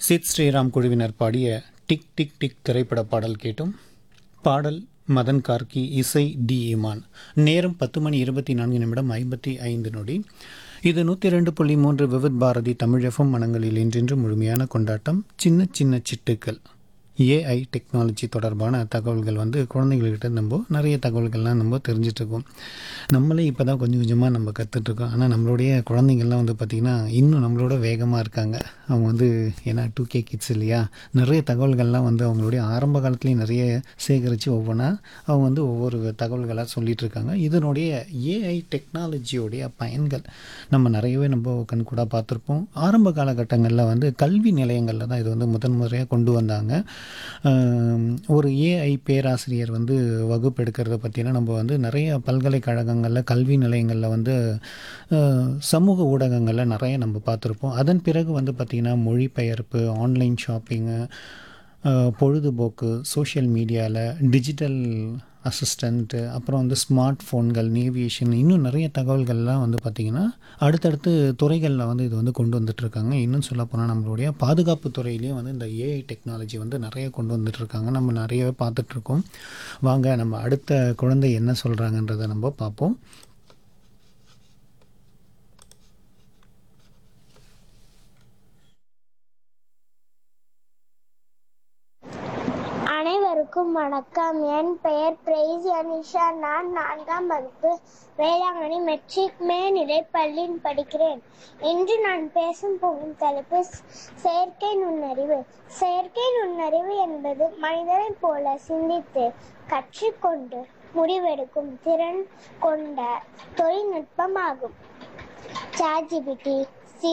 சித் ஸ்ரீராம் குழுவினர் பாடிய tick tick tick திரைப்பட பாடல் கேட்டும் பாடல் மதன் கார்கி இசை டி இமான் நேரம் பத்து மணி இருபத்தி நான்கு நிமிடம் ஐம்பத்தி ஐந்து நொடி இது நூற்றி ரெண்டு புள்ளி மூன்று விவித் பாரதி தமிழ் எஃப்எம் மனங்களில் இன்றென்று முழுமையான கொண்டாட்டம் சின்ன சின்ன சிட்டுக்கள் ஏஐ டெக்னாலஜி தொடர்பான தகவல்கள் வந்து குழந்தைங்கள்கிட்ட நம்ம நிறைய தகவல்கள்லாம் நம்ம தெரிஞ்சிட்ருக்கோம் நம்மளே இப்போ தான் கொஞ்சம் கொஞ்சமாக நம்ம கற்றுட்ருக்கோம் ஆனால் நம்மளுடைய குழந்தைங்கள்லாம் வந்து பார்த்திங்கன்னா இன்னும் நம்மளோட வேகமாக இருக்காங்க அவங்க வந்து ஏன்னா டூ கே கிட்ஸ் இல்லையா நிறைய தகவல்கள்லாம் வந்து அவங்களுடைய ஆரம்ப காலத்துலேயும் நிறைய சேகரித்து ஒவ்வொன்றா அவங்க வந்து ஒவ்வொரு தகவல்களாக சொல்லிகிட்டு இருக்காங்க இதனுடைய ஏஐ டெக்னாலஜியோடைய பயன்கள் நம்ம நிறையவே நம்ம கண்கூடாக பார்த்துருப்போம் ஆரம்ப காலகட்டங்களில் வந்து கல்வி நிலையங்களில் தான் இது வந்து முதன் முறையாக கொண்டு வந்தாங்க ஆம், ஒரு ஏஐ பேராசிரியர் வந்து வகுப்பு எடுக்கிறத பற்றினா நம்ம வந்து நிறைய பல்கலைக்கழகங்களில் கல்வி நிலையங்களில் வந்து அஹ், சமூக ஊடகங்களில் நிறைய நம்ம பார்த்துருப்போம் அதன் பிறகு வந்து பார்த்திங்கன்னா மொழிபெயர்ப்பு ஆன்லைன் ஷாப்பிங்கு பொழுதுபோக்கு சோஷியல் மீடியாவில் டிஜிட்டல் அசிஸ்டண்ட்டு அப்புறம் வந்து ஸ்மார்ட் ஃபோன்கள் நேவியேஷன் இன்னும் நிறைய தகவல்கள்லாம் வந்து பார்த்திங்கன்னா அடுத்தடுத்து துறைகளில் வந்து இது வந்து கொண்டு வந்துட்டுருக்காங்க இன்னும் சொல்லப்போனால் நம்மளுடைய பாதுகாப்பு துறையிலையும் வந்து இந்த ஏஐ டெக்னாலஜி வந்து நிறைய கொண்டு வந்துட்டுருக்காங்க நம்ம நிறையவே பார்த்துட்ருக்கோம் வாங்க நம்ம அடுத்த குழந்தை என்ன சொல்கிறாங்கன்றதை நம்ம பார்ப்போம் அனைவருக்கும் வணக்கம் என் பெயர் பிரைஸ் அனிஷா நான் நான்காம் வகுப்பு வேளாங்கண்ணி மெட்ரிக் மேல்நிலைப் பள்ளியில் படிக்கிறேன் இன்று நான் பேசும் போகும் தலைப்பு ஸ்- செயற்கை நுண்ணறிவு செயற்கை நுண்ணறிவு என்பது மனிதனைப் போல சிந்தித்து கற்றுக்கொண்டு முடிவெடுக்கும் திறன் கொண்ட தொழில்நுட்பமாகும் சாட்ஜிபிடி